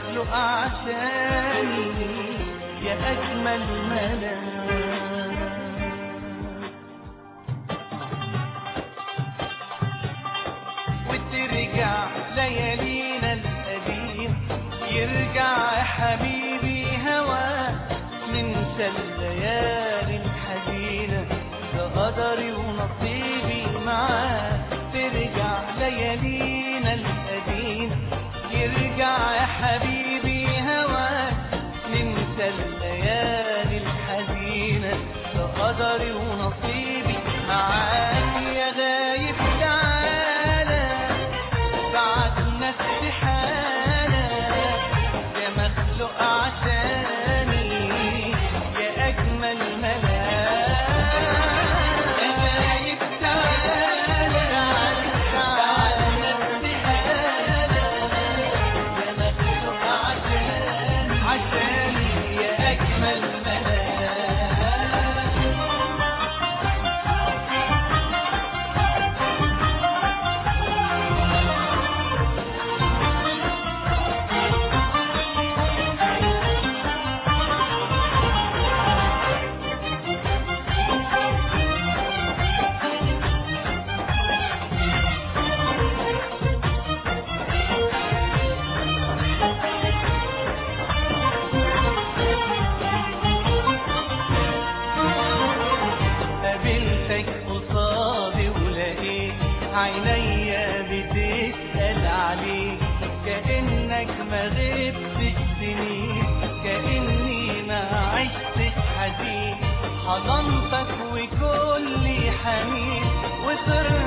مخلوق عشاني يا أجمل ملاك وترجع ليالينا القديم يرجع يا حبيبي هواك ننسى الليالي الحزينة ده قدري ونصيبي معاك ترجع ليالينا القديمة يرجع يا حبيبي هواك ننسى الليالي الحزينة ده قدري ونصيبي معاك يا غايب تعالى بعدنا استحالة يا مخلوق عشاني يا أجمل ملاك يا غايب تعالى بعدنا استحالة يا مخلوق عشاني عشاني يا أجمل ملاك قابلتك قصادي ولقيت عينيا بتسأل عليك كأنك ما غبتش سنين كأني ما عشتش حزين حضنتك وكل حنين وصرت